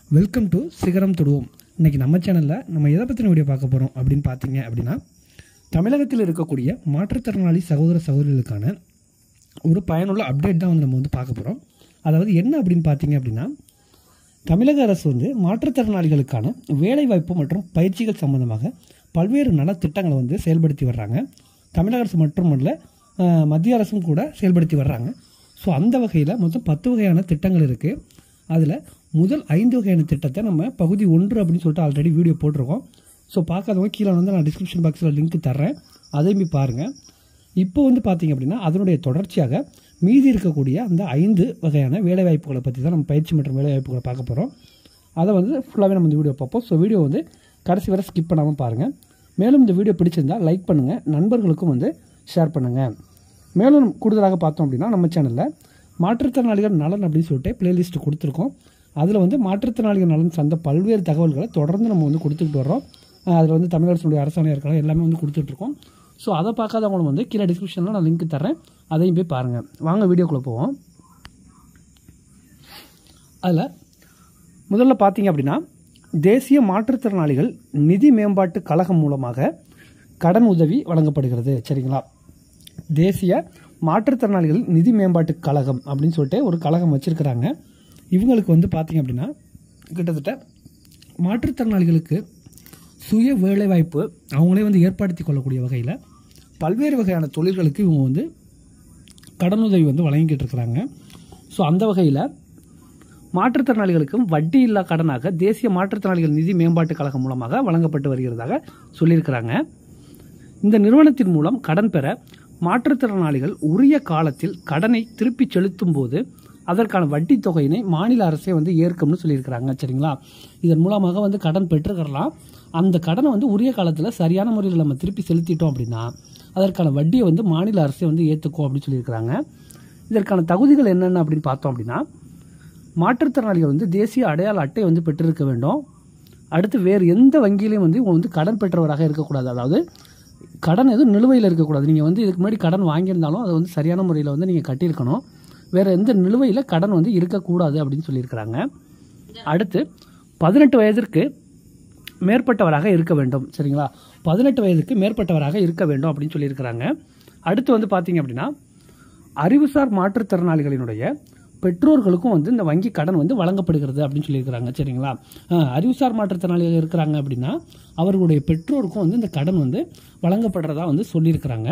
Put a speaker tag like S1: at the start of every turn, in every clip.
S1: welcome to சிகரம் தொடுவோம் இன்னைக்கு நம்ம சேனலில் நம்ம எதை பற்றின வீடியோ பார்க்க போகிறோம் அப்படின்னு பார்த்தீங்க அப்படின்னா தமிழகத்தில் இருக்கக்கூடிய மாற்றுத்திறனாளி சகோதர சகோதரிகளுக்கான ஒரு பயனுள்ள அப்டேட் தான் வந்து நம்ம வந்து பார்க்க போகிறோம் அதாவது என்ன அப்படின்னு பார்த்தீங்க அப்படின்னா தமிழக அரசு வந்து மாற்றுத்திறனாளிகளுக்கான வேலைவாய்ப்பு மற்றும் பயிற்சிகள் சம்பந்தமாக பல்வேறு நலத்திட்டங்களை வந்து செயல்படுத்தி வர்றாங்க தமிழக அரசு மட்டுமல்ல அஹ், மத்திய அரசும் கூட செயல்படுத்தி வர்றாங்க ஸோ அந்த வகையில் மொத்தம் பத்து வகையான திட்டங்கள் இருக்குது அதில் முதல் ஐந்து வகையான திட்டத்தை நம்ம பகுதி ஒன்று அப்படின்னு சொல்லிட்டு ஆல்ரெடி வீடியோ போட்டிருக்கோம் ஸோ பார்க்காதவங்க கீழே வந்து நான் டிஸ்கிரிப்ஷன் பாக்ஸில் லிங்க் தர்றேன் அதையும் போய் பாருங்கள் இப்போ வந்து பார்த்தீங்க அப்படின்னா அதனுடைய தொடர்ச்சியாக மீதி இருக்கக்கூடிய அந்த ஐந்து வகையான வேலைவாய்ப்புகளை பற்றி தான் நம்ம பயிற்சி மற்றும் வேலைவாய்ப்புகளை பார்க்க போகிறோம் அதை வந்து ஃபுல்லாகவே நம்ம இந்த வீடியோ பார்ப்போம் ஸோ வீடியோ வந்து கடைசி வரை ஸ்கிப் பண்ணாமல் பாருங்கள் மேலும் இந்த வீடியோ பிடிச்சிருந்தா லைக் பண்ணுங்கள் நண்பர்களுக்கும் வந்து ஷேர் பண்ணுங்கள் மேலும் கூடுதலாக பார்த்தோம் அப்படின்னா நம்ம சேனலில் மாற்றுத்திறனாளிகள் நலன் அப்படின்னு சொல்லிட்டு பிளேலிஸ்ட் கொடுத்துருக்கோம் அதில் வந்து மாற்றுத்திறனாளிகள் நலன் சார்ந்த பல்வேறு தகவல்களை தொடர்ந்து நம்ம வந்து கொடுத்துக்கிட்டு வர்றோம் அதில் வந்து தமிழ் அரசுடைய அரசாணை இருக்கலாம் எல்லாமே வந்து கொடுத்துட்ருக்கோம் ஸோ அதை பார்க்காதவங்களும் வந்து கீழே டிஸ்கிரிப்ஷனில் நான் லிங்க் தரேன் அதையும் போய் பாருங்கள் வாங்க வீடியோக்குள்ளே போவோம் அதில் முதல்ல பார்த்தீங்க அப்படின்னா தேசிய மாற்றுத்திறனாளிகள் நிதி மேம்பாட்டு கழகம் மூலமாக கடன் உதவி வழங்கப்படுகிறது சரிங்களா தேசிய மாற்றுத்திறனாளிகள் நிதி மேம்பாட்டு கழகம் அப்படின்னு சொல்லிட்டு ஒரு கழகம் வச்சுருக்கிறாங்க இவங்களுக்கு வந்து பார்த்தீங்க அப்படின்னா கிட்டத்தட்ட மாற்றுத்திறனாளிகளுக்கு சுய வேலைவாய்ப்பு அவங்களே வந்து ஏற்படுத்தி கொள்ளக்கூடிய வகையில் பல்வேறு வகையான தொழில்களுக்கு இவங்க வந்து கடனுதவி வந்து வழங்கிக்கிட்டு இருக்கிறாங்க ஸோ அந்த வகையில் மாற்றுத்திறனாளிகளுக்கும் வட்டி இல்லா கடனாக தேசிய மாற்றுத்திறனாளிகள் நிதி மேம்பாட்டு கழகம் மூலமாக வழங்கப்பட்டு வருகிறதாக சொல்லியிருக்கிறாங்க இந்த நிறுவனத்தின் மூலம் கடன் பெற மாற்றுத்திறனாளிகள் உரிய காலத்தில் கடனை திருப்பி செலுத்தும் போது அதற்கான வட்டி தொகையினை மாநில அரசே வந்து ஏற்கும்னு சொல்லியிருக்கிறாங்க சரிங்களா இதன் மூலமாக வந்து கடன் பெற்றுக்கிறலாம் அந்த கடனை வந்து உரிய காலத்தில் சரியான முறையில் நம்ம திருப்பி செலுத்திட்டோம் அப்படின்னா அதற்கான வட்டியை வந்து மாநில அரசே வந்து ஏற்றுக்கும் அப்படின்னு சொல்லியிருக்கிறாங்க இதற்கான தகுதிகள் என்னென்ன அப்படின்னு பார்த்தோம் அப்படின்னா மாற்றுத்திறனாளிகள் வந்து தேசிய அடையாள அட்டை வந்து பெற்றிருக்க வேண்டும் அடுத்து வேறு எந்த வங்கியிலையும் வந்து இவங்க வந்து கடன் பெற்றவராக இருக்கக்கூடாது அதாவது கடன் எதுவும் நிலுவையில் இருக்கக்கூடாது நீங்கள் வந்து இதுக்கு முன்னாடி கடன் வாங்கியிருந்தாலும் அதை வந்து சரியான முறையில் வந்து நீங்கள் கட்டியிருக்கணும் வேறு எந்த நிலுவையில் கடன் வந்து இருக்கக்கூடாது அப்படின்னு சொல்லியிருக்கிறாங்க அடுத்து பதினெட்டு வயதிற்கு மேற்பட்டவராக இருக்க வேண்டும் சரிங்களா பதினெட்டு வயதுக்கு மேற்பட்டவராக இருக்க வேண்டும் அப்படின்னு சொல்லியிருக்கிறாங்க அடுத்து வந்து பார்த்தீங்க அப்படின்னா அறிவுசார் மாற்றுத்திறனாளிகளினுடைய பெற்றோர்களுக்கும் வந்து இந்த வங்கி கடன் வந்து வழங்கப்படுகிறது அப்படின்னு சொல்லியிருக்கிறாங்க சரிங்களா அஹ், அறிவுசார் மாற்றுத்திறனாளிகள் இருக்கிறாங்க அப்படின்னா அவர்களுடைய பெற்றோருக்கும் வந்து இந்த கடன் வந்து வழங்கப்படுறதா வந்து சொல்லியிருக்கிறாங்க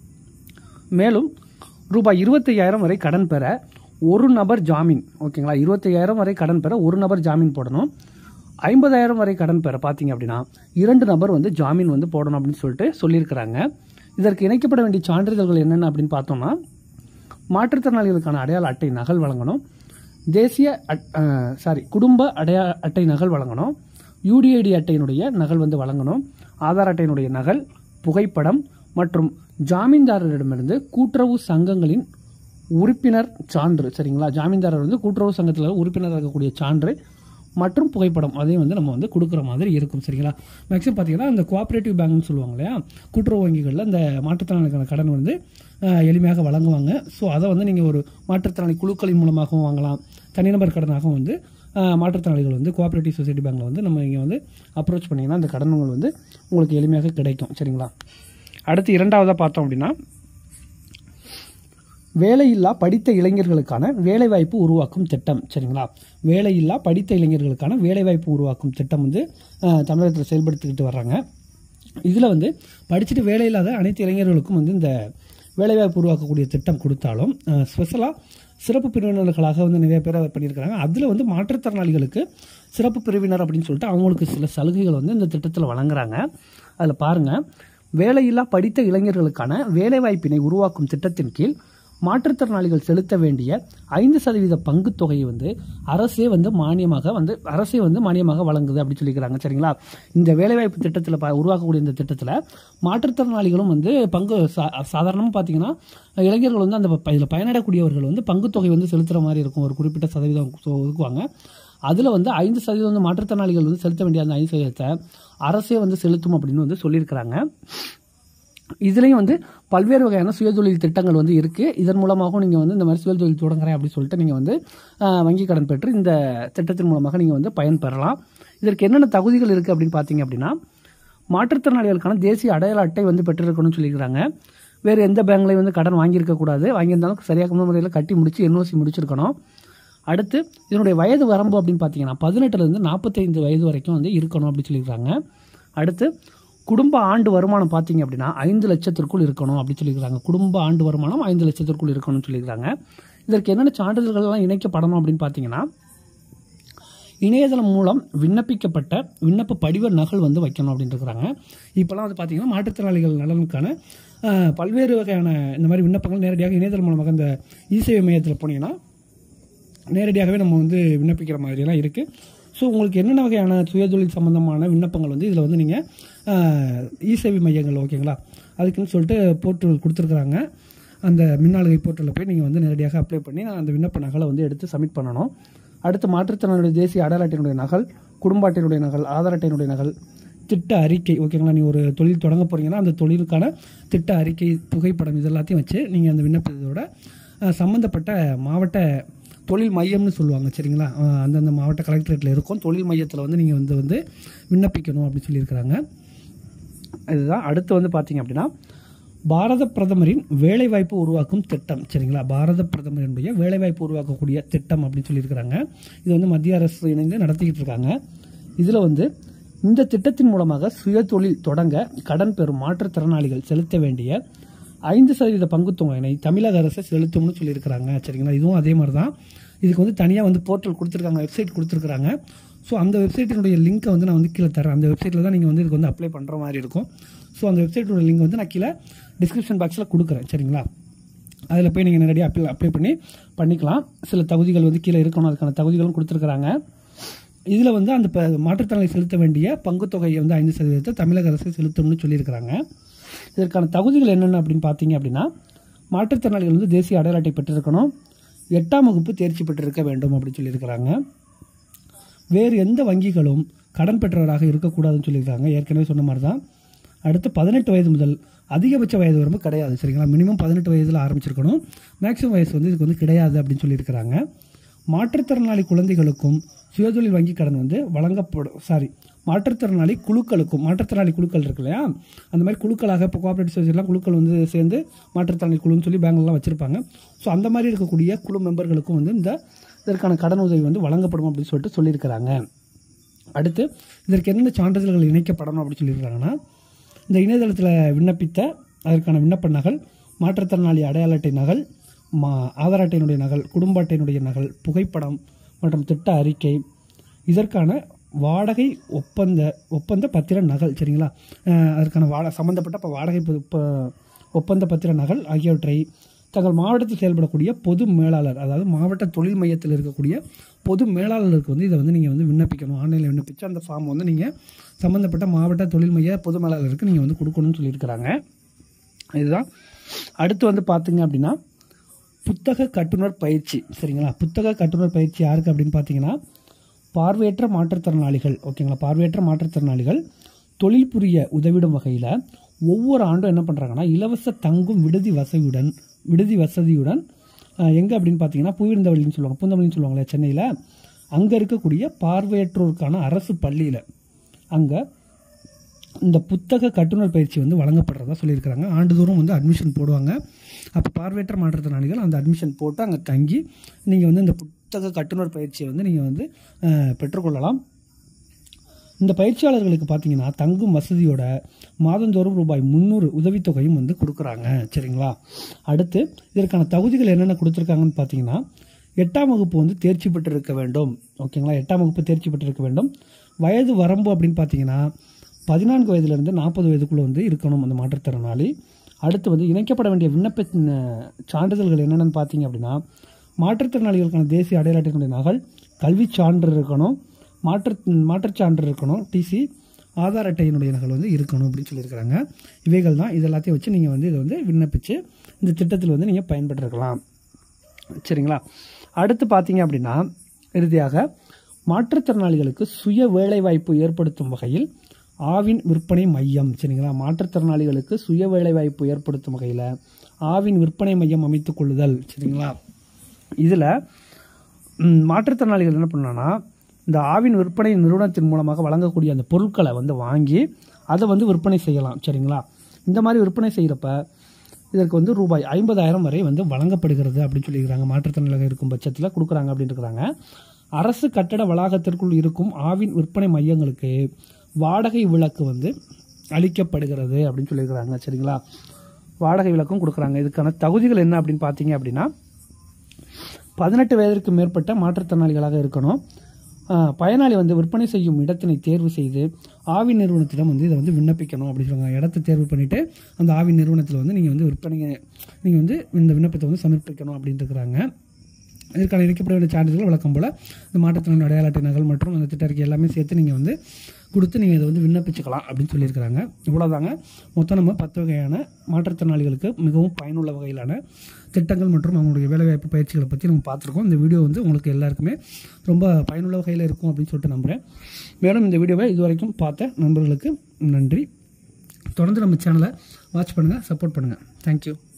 S1: மேலும் ரூபாய் இருபத்தையாயிரம் வரை கடன் பெற ஒரு நபர் ஜாமீன் ஓகேங்களா இருபத்தையாயிரம் வரை கடன் பெற ஒரு நபர் ஜாமீன் போடணும் ஐம்பதாயிரம் வரை கடன் பெற பார்த்தீங்க அப்படின்னா இரண்டு நபர் வந்து ஜாமீன் வந்து போடணும் அப்படின்னு சொல்லிட்டு சொல்லியிருக்கிறாங்க இதற்கு இணைக்கப்பட வேண்டிய சான்றிதழ்கள் என்னென்ன அப்படின்னு பார்த்தோம்னா மாற்றுத்திறனாளிகளுக்கான அடையாள அட்டை நகல் வழங்கணும் தேசிய சாரி குடும்ப அடையாள அட்டை நகல் வழங்கணும் யூடிஐடி அட்டையினுடைய நகல் வந்து வழங்கணும் ஆதார் அட்டையினுடைய நகல் புகைப்படம் மற்றும் ஜாமீன்தாரரிடமிருந்து கூட்டுறவு சங்கங்களின் உறுப்பினர் சான்று சரிங்களா ஜாமீன்தாரர் வந்து கூட்டுறவு சங்கத்தில் உறுப்பினர் இருக்கக்கூடிய சான்று மற்றும் புகைப்படம் அதையும் வந்து நம்ம வந்து கொடுக்குற மாதிரி இருக்கும் சரிங்களா மேக்ஸிமம் பார்த்தீங்கன்னா இந்த கோஆப்ரேட்டிவ் பேங்க்னு சொல்லுவாங்க இல்லையா கூட்டுறவு வங்கிகளில் இந்த மாற்றுத்திறனாளிக்கான கடன் வந்து அஹ், எளிமையாக வழங்குவாங்க ஸோ அதை வந்து நீங்கள் ஒரு மாற்றுத்திறனாளி குழுக்களின் மூலமாகவும் வாங்கலாம் தனிநபர் கடனாகவும் வந்து அஹ், மாற்றுத்திறனாளிகள் வந்து கோஆப்ரேட்டிவ் சொசைட்டி பேங்க்கில் வந்து நம்ம இங்கே வந்து அப்ரோச் பண்ணிங்கன்னா அந்த கடன்கள் வந்து உங்களுக்கு எளிமையாக கிடைக்கும் சரிங்களா அடுத்து இரண்டாவதாக பார்த்தோம் அப்படின்னா வேலையில்லா படித்த இளைஞர்களுக்கான வேலைவாய்ப்பு உருவாக்கும் திட்டம் சரிங்களா வேலையில்லா படித்த இளைஞர்களுக்கான வேலைவாய்ப்பு உருவாக்கும் திட்டம் வந்து அஹ், தமிழகத்தில் செயல்படுத்திக்கிட்டு வர்றாங்க இதில் வந்து படிச்சுட்டு வேலை இல்லாத அனைத்து இளைஞர்களுக்கும் வந்து இந்த வேலைவாய்ப்பு உருவாக்கக்கூடிய திட்டம் கொடுத்தாலும் ஸ்பெஷலாக சிறப்பு பிரிவினர்களாக வந்து நிறைய பேர் அதை பண்ணியிருக்கிறாங்க அதில் வந்து மாற்றுத்திறனாளிகளுக்கு சிறப்பு பிரிவினர் அப்படின்னு சொல்லிட்டு அவங்களுக்கு சில சலுகைகள் வந்து இந்த திட்டத்தில் வழங்குறாங்க அதில் பாருங்கள் வேலையில்லா படித்த இளைஞர்களுக்கான வேலைவாய்ப்பினை உருவாக்கும் திட்டத்தின் கீழ் மாற்றுத்திறனாளிகள் செலுத்த வேண்டிய ஐந்து சதவீத பங்குத் தொகையை வந்து அரசே வந்து மானியமாக வந்து அரசே வந்து மானியமாக வழங்குது அப்படி சொல்லிக்கிறாங்க சரிங்களா இந்த வேலைவாய்ப்பு திட்டத்தில் ப உருவாக்கக்கூடிய இந்த திட்டத்தில் மாற்றுத்திறனாளிகளும் வந்து பங்கு சா சாதாரணமாக பார்த்தீங்கன்னா இளைஞர்கள் வந்து அந்த இதில் பயனடக்கூடியவர்கள் வந்து பங்குத் தொகை வந்து செலுத்துகிற மாதிரி இருக்கும் ஒரு குறிப்பிட்ட சதவீதம் சொ- ஒதுக்குவாங்க அதில் வந்து ஐந்து சதவீதம் வந்து மாற்றுத்திறனாளிகள் வந்து செலுத்த வேண்டிய அந்த ஐந்து சதவீதத்தை அரசே வந்து செலுத்தும் அப்படின்னு வந்து சொல்லியிருக்கிறாங்க இதுலேயும் வந்து பல்வேறு வகையான சுயதொழில் திட்டங்கள் வந்து இருக்குது இதன் மூலமாகவும் நீங்கள் வந்து இந்த மாதிரி சுயதொழில் தொடங்குறேன் அப்படின்னு சொல்லிட்டு நீங்கள் வந்து ஆஹ், வங்கி கடன் பெற்று இந்த திட்டத்தின் மூலமாக நீங்கள் வந்து பயன்பெறலாம் இதற்கு என்னென்ன தகுதிகள் இருக்குது அப்படின்னு பார்த்தீங்க அப்படின்னா மாற்றுத்திறனாளிகளுக்கான தேசிய அடையாள அட்டை வந்து பெற்றிருக்கணும்னு சொல்லியிருக்கிறாங்க வேறு எந்த பேங்க்லையும் வந்து கடன் வாங்கியிருக்கக்கூடாது வாங்கியிருந்தாலும் சரியாக முறையில் கட்டி முடிச்சு என்ஓசி முடிச்சிருக்கணும் அடுத்து இதனுடைய வயது வரம்பு அப்படின்னு பார்த்தீங்கன்னா பதினெட்டுலேருந்து நாற்பத்தைந்து வயது வரைக்கும் வந்து இருக்கணும் அப்படின்னு சொல்லியிருக்காங்க அடுத்து குடும்ப ஆண்டு வருமானம் பார்த்தீங்க அப்படின்னா ஐந்து லட்சத்திற்குள் இருக்கணும் அப்படின்னு சொல்லியிருக்காங்க குடும்ப ஆண்டு வருமானம் ஐந்து லட்சத்திற்குள் இருக்கணும்னு சொல்லியிருக்காங்க இதற்கு என்னென்ன சான்றிதழ்கள்லாம் இணைக்கப்படணும் அப்படின்னு பார்த்தீங்கன்னா இணையதளம் மூலம் விண்ணப்பிக்கப்பட்ட விண்ணப்ப படிவ நகல் வந்து வைக்கணும் அப்படின்னு இருக்கிறாங்க இப்போலாம் வந்து பார்த்தீங்கன்னா மாற்றுத்திறனாளிகள் நலனுக்கான ஆஹ், பல்வேறு வகையான இந்த மாதிரி விண்ணப்பங்கள் நேரடியாக இணையதளம் மூலமாக இந்த இசேவை மையத்தில் போனீங்கன்னா நேரடியாகவே நம்ம வந்து விண்ணப்பிக்கிற மாதிரியெல்லாம் இருக்குது ஸோ உங்களுக்கு என்னென்ன வகையான சுயதொழில் சம்பந்தமான விண்ணப்பங்கள் வந்து இதில் வந்து நீங்கள் இசேவை மையங்கள் ஓகேங்களா அதுக்குன்னு சொல்லிட்டு போர்ட்டல் கொடுத்துருக்குறாங்க அந்த மின்னாளுகை போர்ட்டலில் போய் நீங்கள் வந்து நேரடியாக அப்ளை பண்ணி அந்த விண்ணப்ப நகலை வந்து எடுத்து சப்மிட் பண்ணணும் அடுத்து மாற்றுத்திறனுடைய தேசிய அடையாள அட்டையினுடைய நகல் குடும்ப அட்டையினுடைய நகல் ஆதார் அட்டையினுடைய நகல் திட்ட அறிக்கை ஓகேங்களா நீ ஒரு தொழில் தொடங்க போறீங்கன்னா அந்த தொழிலுக்கான திட்ட அறிக்கை புகைப்படம் இது எல்லாத்தையும் வச்சு நீங்கள் அந்த விண்ணப்பத்தோட அஹ், சம்பந்தப்பட்ட மாவட்ட தொழில் மையம்னு சொல்லுவாங்க சரிங்களா அஹ், அந்தந்த மாவட்ட கலெக்டரேட்டில் இருக்கும் தொழில் மையத்தில் வந்து நீங்கள் வந்து வந்து விண்ணப்பிக்கணும் அப்படின்னு சொல்லியிருக்கிறாங்க இதுதான் அடுத்து வந்து பார்த்தீங்க அப்படின்னா பாரத பிரதமரின் வேலைவாய்ப்பு உருவாக்கும் திட்டம் சரிங்களா பாரத பிரதமரினுடைய வேலைவாய்ப்பு உருவாக்கக்கூடிய திட்டம் அப்படின்னு சொல்லியிருக்கிறாங்க இது வந்து மத்திய அரசு இணைந்து நடத்திக்கிட்டு இருக்காங்க இதில் வந்து இந்த திட்டத்தின் மூலமாக சுயதொழில் தொடங்க கடன் பெறும் மாற்றுத்திறனாளிகள் செலுத்த வேண்டிய ஐந்து சதவீத பங்குத்தொகையினை தமிழக அரசு செலுத்தும்னு சொல்லியிருக்கிறாங்க சரிங்களா இதுவும் அதே மாதிரி தான் இதுக்கு வந்து தனியாக வந்து போர்ட்டல் கொடுத்துருக்காங்க வெப்சைட் கொடுத்துருக்காங்க ஸோ அந்த வெப்சைட்டினுடைய லிங்க்கை வந்து நான் வந்து கீழே தரேன் அந்த வெப்சைட்டில் தான் நீங்கள் வந்து இதுக்கு வந்து அப்ளை பண்ணுற மாதிரி இருக்கும் ஸோ அந்த வெப்சைட்டோட லிங்க் வந்து நான் கீழே டிஸ்கிரிப்ஷன் பாக்ஸில் கொடுக்குறேன் சரிங்களா அதில் போய் நீங்கள் நேரடியாக அப்ளை அப்ளை பண்ணி பண்ணிக்கலாம் சில தகுதிகள் வந்து கீழே இருக்கணும் அதுக்கான தகுதிகளும் கொடுத்துருக்குறாங்க இதில் வந்து அந்த ப- மாற்றுத்திறனாளி செலுத்த வேண்டிய பங்குத்தொகையை வந்து ஐந்து சதவீதத்தை தமிழக அரசு செலுத்தும்னு சொல்லியிருக்கிறாங்க இதற்கான தகுதிகள் என்னென்ன அப்படின்னு பார்த்தீங்க அப்படின்னா மாற்றுத்திறனாளிகள் வந்து தேசிய அடையாள அட்டை பெற்றிருக்கணும் எட்டாம் வகுப்பு தேர்ச்சி பெற்றிருக்க வேண்டும் அப்படின்னு சொல்லியிருக்கிறாங்க வேறு எந்த வங்கிகளும் கடன் பெற்றவராக இருக்கக்கூடாதுன்னு சொல்லியிருக்காங்க ஏற்கனவே சொன்ன மாதிரி தான் அடுத்து பதினெட்டு வயது முதல் அதிகபட்ச வயது வரம்பு கிடையாது சரிங்களா மினிமம் பதினெட்டு வயதில் ஆரம்பிச்சிருக்கணும் மேக்ஸிமம் வயசு வந்து இதுக்கு வந்து கிடையாது அப்படின்னு சொல்லியிருக்கிறாங்க மாற்றுத்திறனாளி குழந்தைகளுக்கும் சுயதொழில் வங்கி கடன் வந்து வழங்கப்படும் சாரி மாற்றுத்திறனாளி குழுக்களுக்கும் மாற்றுத்திறனாளி குழுக்கள் இருக்கு இல்லையா அந்த மாதிரி குழுக்களாக இப்போ கோஆபரேட்டிவ் சொசைட்டிலாம் குழுக்கள் வந்து சேர்ந்து மாற்றுத்திறனாளி குழுன்னு சொல்லி பேங்க்லாம் வச்சுருப்பாங்க ஸோ அந்த மாதிரி இருக்கக்கூடிய குழு மெம்பர்களுக்கும் வந்து இந்த இதற்கான கடன் உதவி வந்து வழங்கப்படும் அப்படின்னு சொல்லிட்டு சொல்லியிருக்கிறாங்க அடுத்து இதற்கு என்னென்ன சான்றிதழ்கள் இணைக்கப்படணும் அப்படின்னு சொல்லியிருக்காங்கன்னா இந்த இணையதளத்தில் விண்ணப்பித்த அதற்கான விண்ணப்ப நகல் மாற்றுத்திறனாளி அடையாள அட்டை நகல் மா ஆதார் அட்டையினுடைய நகல் குடும்ப அட்டையினுடைய நகல் புகைப்படம் மற்றும் திட்ட அறிக்கை இதற்கான வாடகை ஒப்பந்த ஒப்பந்த பத்திர நகல் சரிங்களா அஹ் அதற்கான வாட சம்மந்தப்பட்ட இப்போ வாடகை பொ- ப- ஒப்பந்த பத்திர நகல் ஆகியவற்றை தங்கள் மாவட்டத்தில் செயல்படக்கூடிய பொது மேலாளர் அதாவது மாவட்ட தொழில் மையத்தில் இருக்கக்கூடிய பொது மேலாளருக்கு வந்து இதை வந்து நீங்கள் வந்து விண்ணப்பிக்கணும் ஆன்லைனில் விண்ணப்பிச்சு அந்த ஃபார்ம் வந்து நீங்கள் சம்மந்தப்பட்ட மாவட்ட தொழில் மைய பொது மேலாளருக்கு நீங்கள் வந்து கொடுக்கணும்னு சொல்லியிருக்கிறாங்க இதுதான் அடுத்து வந்து பார்த்தீங்க அப்படின்னா புத்தக கட்டுனர் பயிற்சி சரிங்களா புத்தக கட்டுனர் பயிற்சி யாருக்கு அப்படின்னு பார்த்தீங்கன்னா பார்வையற்ற மாற்றுத்திறனாளிகள் ஓகேங்களா பார்வையற்ற மாற்றுத்திறனாளிகள் தொழில் புரிய உதவிடும் வகையில் ஒவ்வொரு ஆண்டும் என்ன பண்ணுறாங்கன்னா இலவச தங்கும் விடுதி வசதியுடன் விடுதி வசதியுடன் எங்கே அப்படின்னு பார்த்தீங்கன்னா பூவிருந்தவழின்னு சொல்லுவாங்க பூந்தமல்லின்னு சொல்லுவாங்களே சென்னையில் அங்கே இருக்கக்கூடிய பார்வையற்றோருக்கான அரசு பள்ளியில் அங்கே இந்த புத்தக கட்டுனர் பயிற்சி வந்து வழங்கப்படுறதா சொல்லியிருக்கிறாங்க ஆண்டுதோறும் வந்து அட்மிஷன் போடுவாங்க அப்போ பார்வையற்ற மாற்றுத்திறனாளிகள் அந்த அட்மிஷன் போட்டு அங்கே தங்கி நீங்கள் வந்து இந்த புத்தக கட்டுனர் பயிற்சியை வந்து நீங்கள் வந்து அஹ், பெற்றுக்கொள்ளலாம் இந்த பயிற்சியாளர்களுக்கு பார்த்தீங்கன்னா தங்கும் வசதியோட மாதந்தோறும் ரூபாய் முந்நூறு உதவித்தொகையும் வந்து கொடுக்குறாங்க சரிங்களா அடுத்து இதற்கான தகுதிகள் என்னென்ன கொடுத்துருக்காங்கன்னு பார்த்தீங்கன்னா எட்டாம் வகுப்பு வந்து தேர்ச்சி பெற்றிருக்க வேண்டும் ஓகேங்களா எட்டாம் வகுப்பு தேர்ச்சி பெற்றிருக்க வேண்டும் வயது வரம்பு அப்படின்னு பார்த்தீங்கன்னா பதினான்கு வயதிலிருந்து நாற்பது வயதுக்குள்ளே வந்து இருக்கணும் அந்த மாற்றுத்திறனாளி அடுத்து வந்து இணைக்கப்பட வேண்டிய விண்ணப்ப அஹ், சான்றிதழ்கள் என்னென்னு பார்த்தீங்க அப்படின்னா மாற்றுத்திறனாளிகளுக்கான தேசிய அடையாள அட்டையினுடைய நகல் கல்விச் சான்று இருக்கணும் மாற்று மாற்றுச் சான்று இருக்கணும் டிசி ஆதார் அட்டையினுடைய நகல் வந்து இருக்கணும் அப்படின்னு சொல்லியிருக்கிறாங்க இவைகள் தான் இது எல்லாத்தையும் வச்சு நீங்கள் வந்து இதை வந்து விண்ணப்பிச்சு இந்த திட்டத்தில் வந்து நீங்கள் பயன்பெற்றிருக்கலாம் சரிங்களா அடுத்து பார்த்தீங்க அப்படின்னா இறுதியாக மாற்றுத்திறனாளிகளுக்கு சுய வேலைவாய்ப்பு ஏற்படுத்தும் வகையில் ஆவின் விற்பனை மையம் சரிங்களா மாற்றுத்திறனாளிகளுக்கு சுய வேலைவாய்ப்பு ஏற்படுத்தும் வகையில் ஆவின் விற்பனை மையம் அமைத்துக் கொள்ளுதல் சரிங்களா இதில் மாற்றுத்திறனாளிகள் என்ன பண்ணலான்னா இந்த ஆவின் விற்பனை நிறுவனத்தின் மூலமாக வழங்கக்கூடிய அந்த பொருட்களை வந்து வாங்கி அதை வந்து விற்பனை செய்யலாம் சரிங்களா இந்த மாதிரி விற்பனை செய்கிறப்ப இதற்கு வந்து ரூபாய் ஐம்பதாயிரம் வரை வந்து வழங்கப்படுகிறது அப்படின்னு சொல்லியிருக்கிறாங்க மாற்றுத்திறனாளிகள் இருக்கும் பட்சத்தில் கொடுக்குறாங்க அப்படின்னு இருக்கிறாங்க அரசு கட்டட வளாகத்திற்குள் இருக்கும் ஆவின் விற்பனை மையங்களுக்கு வாடகை விலக்கு வந்து அளிக்கப்படுகிறது அப்படின்னு சொல்லியிருக்கிறாங்க சரிங்களா வாடகை விலக்கும் கொடுக்குறாங்க இதுக்கான தகுதிகள் என்ன அப்படின்னு பார்த்தீங்க அப்படின்னா பதினெட்டு வயதிற்கு மேற்பட்ட மாற்றுத்திறனாளிகளாக இருக்கணும் ஆஹ் பயனாளி வந்து விற்பனை செய்யும் இடத்தினை தேர்வு செய்து ஆவின் நிறுவனத்திடம் வந்து இதை வந்து விண்ணப்பிக்கணும் அப்படின்னு சொல்லுவாங்க இடத்தை தேர்வு பண்ணிவிட்டு அந்த ஆவின் நிறுவனத்தில் வந்து நீங்கள் வந்து விற்பனை நீங்கள் வந்து இந்த விண்ணப்பத்தை வந்து சமர்ப்பிக்கணும் அப்படின்ட்டு இருக்கிறாங்க இதற்கான இணைக்கப்பட வேண்டிய சான்றிதழ்கள் வழக்கம் போல் இந்த மாற்றுத்திறன் அடையாள அட்டை நகல் மற்றும் அந்த திட்ட அறிக்கை எல்லாமே சேர்த்து நீங்கள் வந்து கொடுத்து நீங்கள் இதை வந்து விண்ணப்பிச்சுக்கலாம் அப்படின்னு சொல்லியிருக்கிறாங்க இவ்வளோதாங்க மொத்தம் நம்ம பத்து வகையான மாற்றுத்திறனாளிகளுக்கு மிகவும் பயனுள்ள வகையிலான திட்டங்கள் மற்றும் அவங்களுடைய வேலைவாய்ப்பு பயிற்சிகளை பற்றி நம்ம பார்த்துருக்கோம் இந்த வீடியோ வந்து உங்களுக்கு எல்லாருக்குமே ரொம்ப பயனுள்ள வகையில் இருக்கும் அப்படின்னு சொல்லிட்டு நம்புகிறேன் மேலும் இந்த வீடியோவை இதுவரைக்கும் பார்த்த நண்பர்களுக்கு நன்றி தொடர்ந்து நம்ம சேனலை வாட்ச் பண்ணுங்கள் சப்போர்ட் பண்ணுங்கள் தேங்க்யூ